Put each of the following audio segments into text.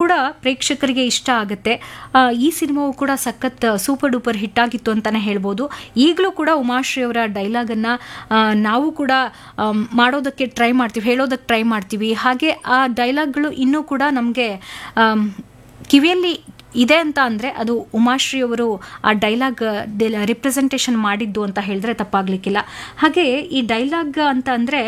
ಕೂಡ ಪ್ರೇಕ್ಷಕರಿಗೆ ಇಷ್ಟ ಆಗುತ್ತೆ ಆ, ಈ ಸಿನಿಮಾವು ಕೂಡ ಸಖತ್ ಸೂಪರ್ ಡೂಪರ್ ಹಿಟ್ ಆಗಿತ್ತು ಅಂತಾನೆ ಹೇಳ್ಬೋದು ಈಗಲೂ ಕೂಡ ಉಮಾಶ್ರೀ ಅವರ ಡೈಲಾಗನ್ನು ನಾವು ಕೂಡ ಆಮ್, ಮಾಡೋದಕ್ಕೆ ಟ್ರೈ ಮಾಡ್ತೀವಿ ಹೇಳೋದಕ್ಕೆ ಟ್ರೈ ಮಾಡ್ತೀವಿ ಹಾಗೆ ಆ ಡೈಲಾಗ್ಗಳು ಇನ್ನೂ ಕೂಡ ನಮಗೆ ಕಿವಿಯಲ್ಲಿ ಇದೆ ಅಂತ ಅಂದರೆ ಅದು ಉಮಾಶ್ರೀ ಅವರು ಆ ಡೈಲಾಗ್ ರಿಪ್ರೆಸೆಂಟೇಷನ್ ಮಾಡಿದ್ದು ಅಂತ ಹೇಳಿದ್ರೆ ತಪ್ಪಾಗಲಿಕ್ಕಿಲ್ಲ ಹಾಗೆ ಈ ಡೈಲಾಗ್ ಅಂತ ಅಂದರೆ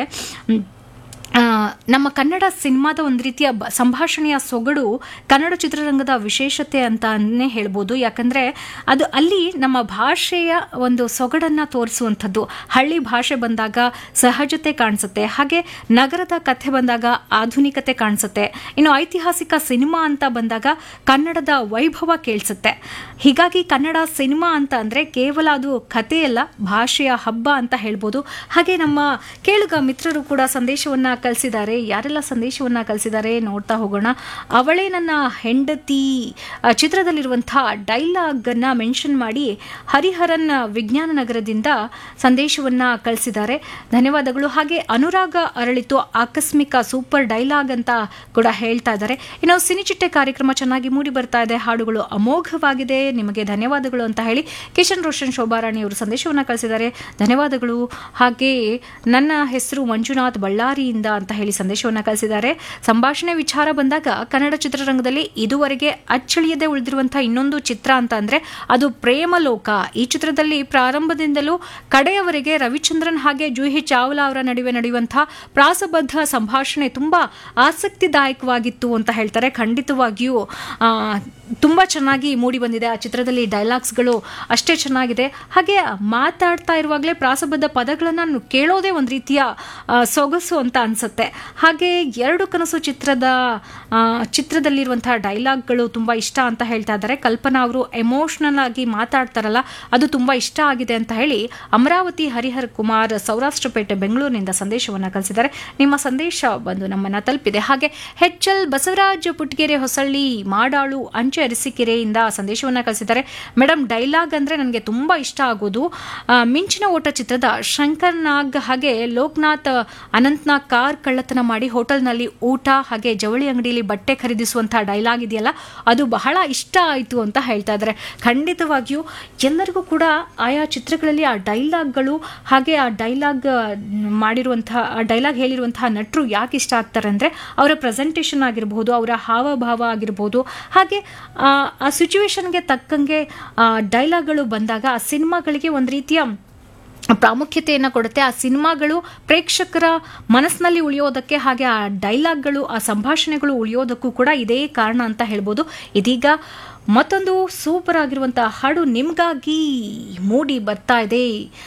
ಆ, ನಮ್ಮ ಕನ್ನಡ ಸಿನಿಮಾದ ಒಂದು ರೀತಿಯ ಬ- ಸಂಭಾಷಣೆಯ ಸೊಗಡು ಕನ್ನಡ ಚಿತ್ರರಂಗದ ವಿಶೇಷತೆ ಅಂತಾನೆ ಹೇಳ್ಬೋದು ಯಾಕಂದರೆ ಅದು ಅಲ್ಲಿ ನಮ್ಮ ಭಾಷೆಯ ಒಂದು ಸೊಗಡನ್ನು ತೋರಿಸುವಂಥದ್ದು ಹಳ್ಳಿ ಭಾಷೆ ಬಂದಾಗ ಸಹಜತೆ ಕಾಣಿಸುತ್ತೆ ಹಾಗೆ ನಗರದ ಕಥೆ ಬಂದಾಗ ಆಧುನಿಕತೆ ಕಾಣಿಸುತ್ತೆ ಇನ್ನು ಐತಿಹಾಸಿಕ ಸಿನಿಮಾ ಅಂತ ಬಂದಾಗ ಕನ್ನಡದ ವೈಭವ ಕೇಳಿಸುತ್ತೆ ಹೀಗಾಗಿ ಕನ್ನಡ ಸಿನಿಮಾ ಅಂತ ಅಂದರೆ ಕೇವಲ ಅದು ಕಥೆಯಲ್ಲ ಭಾಷೆಯ ಹಬ್ಬ ಅಂತ ಹೇಳ್ಬೋದು ಹಾಗೆ ನಮ್ಮ ಕೇಳುಗ ಮಿತ್ರರು ಕೂಡ ಸಂದೇಶವನ್ನ ಕಳಿಸಿದ್ದಾರೆ ಯಾರೆಲ್ಲ ಸಂದೇಶವನ್ನ ಕಳಿಸಿದ್ದಾರೆ ನೋಡ್ತಾ ಹೋಗೋಣ ಅವಳೇ ನನ್ನ ಹೆಂಡತಿ ಆ, ಚಿತ್ರದಲ್ಲಿರುವಂತಹ ಡೈಲಾಗ್ ಅನ್ನ ಮೆನ್ಷನ್ ಮಾಡಿ ಹರಿಹರನ್ ವಿಜ್ಞಾನ ನಗರದಿಂದ ಸಂದೇಶವನ್ನ ಕಳಿಸಿದ್ದಾರೆ ಧನ್ಯವಾದಗಳು ಹಾಗೆ ಅನುರಾಗ ಅರಳಿತು ಆಕಸ್ಮಿಕ ಸೂಪರ್ ಡೈಲಾಗ್ ಅಂತ ಕೂಡ ಹೇಳ್ತಾ ಇದ್ದಾರೆ ಇನ್ನು ಸಿನಿಚಿಟ್ಟೆ ಕಾರ್ಯಕ್ರಮ ಚೆನ್ನಾಗಿ ಮೂಡಿ ಬರ್ತಾ ಇದೆ ಹಾಡುಗಳು ಅಮೋಘವಾಗಿದೆ ನಿಮಗೆ ಧನ್ಯವಾದಗಳು ಅಂತ ಹೇಳಿ ಕಿಶನ್ ರೋಷನ್ ಶೋಭಾರಾಣಿ ಅವರು ಸಂದೇಶವನ್ನ ಕಳಿಸಿದ್ದಾರೆ ಧನ್ಯವಾದಗಳು ಹಾಗೆ ನನ್ನ ಹೆಸರು ಮಂಜುನಾಥ್ ಬಳ್ಳಾರಿಯಿಂದ ಅಂತ ಹೇಳಿ ಸಂದೇಶವನ್ನ ಕಳಿಸಿದ್ದಾರೆ ಸಂಭಾಷಣೆ ವಿಚಾರ ಬಂದಾಗ ಕನ್ನಡ ಚಿತ್ರರಂಗದಲ್ಲಿ ಇದುವರೆಗೆ ಅಚ್ಚಳಿಯದೆ ಉಳಿದಿರುವಂತಹ ಇನ್ನೊಂದು ಚಿತ್ರ ಅಂತ ಅಂದ್ರೆ ಅದು ಪ್ರೇಮಲೋಕ ಈ ಚಿತ್ರದಲ್ಲಿ ಪ್ರಾರಂಭದಿಂದಲೂ ಕಡೆಯವರೆಗೆ ರವಿಚಂದ್ರನ್ ಹಾಗೆ ಜೂಹಿ ಚಾವ್ಲಾ ಅವರ ನಡುವೆ ನಡೆಯುವಂತಹ ಪ್ರಾಸಬದ್ಧ ಸಂಭಾಷಣೆ ತುಂಬಾ ಆಸಕ್ತಿದಾಯಕವಾಗಿತ್ತು ಅಂತ ಹೇಳ್ತಾರೆ ಖಂಡಿತವಾಗಿಯೂ ಆ, ತುಂಬಾ ಚೆನ್ನಾಗಿ ಮೂಡಿ ಬಂದಿದೆ ಆ ಚಿತ್ರದಲ್ಲಿ ಡೈಲಾಗ್ಸ್ಗಳು ಅಷ್ಟೇ ಚೆನ್ನಾಗಿದೆ ಹಾಗೆ ಮಾತಾಡ್ತಾ ಇರುವಾಗಲೇ ಪ್ರಾಸಬದ್ಧ ಪದಗಳನ್ನು ಕೇಳೋದೇ ಒಂದು ರೀತಿಯ ಆ, ಸೊಗಸು ಅಂತ ಅನ್ಸುತ್ತೆ ಹಾಗೆ ಎರಡು ಕನಸು ಚಿತ್ರದ ಆ, ಚಿತ್ರದಲ್ಲಿರುವಂತಹ ಡೈಲಾಗ್ಗಳು ತುಂಬಾ ಇಷ್ಟ ಅಂತ ಹೇಳ್ತಾ ಇದ್ದಾರೆ ಕಲ್ಪನಾ ಅವರು ಎಮೋಷನಲ್ ಆಗಿ ಮಾತಾಡ್ತಾರಲ್ಲ ಅದು ತುಂಬಾ ಇಷ್ಟ ಆಗಿದೆ ಅಂತ ಹೇಳಿ ಅಮರಾವತಿ ಹರಿಹರ್ ಕುಮಾರ್ ಸೌರಾಷ್ಟ್ರಪೇಟೆ ಬೆಂಗಳೂರಿನಿಂದ ಸಂದೇಶವನ್ನ ಕಳಿಸಿದ್ದಾರೆ ನಿಮ್ಮ ಸಂದೇಶ ಬಂದು ನಮ್ಮನ್ನ ತಲುಪಿದೆ ಹಾಗೆ ಹೆಚ್ ಎಲ್ ಬಸವರಾಜ್ ಪುಟ್ಗೆರೆ ಹೊಸಳ್ಳಿ ಮಾಡಾಳು ಅಂಚೆ ಅರಸೀಕೆರೆಯಿಂದ ಸಂದೇಶವನ್ನ ಕಳಿಸಿದ್ದಾರೆ ಮೇಡಮ್ ಡೈಲಾಗ್ ಅಂದ್ರೆ ನನಗೆ ತುಂಬಾ ಇಷ್ಟ ಆಗೋದು ಆ, ಮಿಂಚಿನ ಓಟ ಚಿತ್ರದ ಶಂಕರ್ ನಾಗ್ ಹಾಗೆ ಲೋಕನಾಥ್ ಅನಂತ್ನಾಗ್ ಕಾರ್ ಕಳ್ಳತನ ಮಾಡಿ ಹೋಟೆಲ್ನಲ್ಲಿ ಊಟ ಹಾಗೆ ಜವಳಿ ಅಂಗಡಿಯಲ್ಲಿ ಬಟ್ಟೆ ಖರೀದಿಸುವಂತಹ ಡೈಲಾಗ್ ಇದೆಯಲ್ಲ ಅದು ಬಹಳ ಇಷ್ಟ ಆಯಿತು ಅಂತ ಹೇಳ್ತಾ ಇದ್ದಾರೆ ಖಂಡಿತವಾಗಿಯೂ ಎಲ್ಲರಿಗೂ ಕೂಡ ಆಯಾ ಚಿತ್ರಗಳಲ್ಲಿ ಆ ಡೈಲಾಗ್ಗಳು ಹಾಗೆ ಆ ಡೈಲಾಗ್ ಮಾಡಿರುವಂತಹ ಆ ಡೈಲಾಗ್ ಹೇಳಿರುವಂತಹ ನಟರು ಯಾಕೆ ಇಷ್ಟ ಆಗ್ತಾರೆ ಅಂದರೆ ಅವರ ಪ್ರೆಸೆಂಟೇಷನ್ ಆಗಿರಬಹುದು ಅವರ ಹಾವಭಾವ ಆಗಿರ್ಬೋದು ಹಾಗೆ ಆ, ಆ ಸಿಚುವೇಶನ್ಗೆ ತಕ್ಕಂಗೆ ಆ ಡೈಲಾಗ್ಗಳು ಬಂದಾಗ ಆ ಸಿನಿಮಾಗಳಿಗೆ ಒಂದು ರೀತಿಯ ಪ್ರಾಮುಖ್ಯತೆಯನ್ನು ಕೊಡುತ್ತೆ ಆ ಸಿನಿಮಾಗಳು ಪ್ರೇಕ್ಷಕರ ಮನಸ್ಸಿನಲ್ಲಿ ಉಳಿಯೋದಕ್ಕೆ ಹಾಗೆ ಆ ಡೈಲಾಗ್ಗಳು ಆ ಸಂಭಾಷಣೆಗಳು ಉಳಿಯೋದಕ್ಕೂ ಕೂಡ ಇದೇ ಕಾರಣ ಅಂತ ಹೇಳ್ಬೋದು ಇದೀಗ ಮತ್ತೊಂದು ಸೂಪರ್ ಆಗಿರುವಂತಹ ಹಾಡು ನಿಮಗಾಗಿ ಮೂಡಿ ಬರ್ತಾ ಇದೆ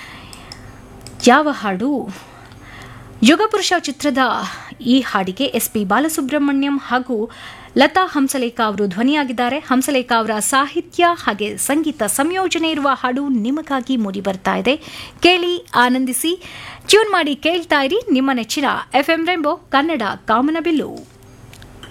ಯಾವ ಹಾಡು ಯುಗಪುರುಷ ಚಿತ್ರದ ಈ ಹಾಡಿಗೆ ಎಸ್ ಪಿ ಬಾಲಸುಬ್ರಹ್ಮಣ್ಯಂ ಹಾಗೂ ಲತಾ ಹಂಸಲೇಖ ಅವರು ಧ್ವನಿಯಾಗಿದ್ದಾರೆ ಹಂಸಲೇಖ ಅವರ ಸಾಹಿತ್ಯ ಹಾಗೆ ಸಂಗೀತ ಸಂಯೋಜನೆ ಇರುವ ಹಾಡು ನಿಮಗಾಗಿ ಮೂಡಿ ಬರ್ತಾ ಇದೆ ಕೇಳಿ ಆನಂದಿಸಿ ಟ್ಯೂನ್ ಮಾಡಿ ಕೇಳ್ತಾ ಇರಿ ನಿಮ್ಮ ನೆಚ್ಚಿನ ಎಫ್ಎಂ ರೆಂಬೋ ಕನ್ನಡ ಕಾಮನಬಿಲ್ಲು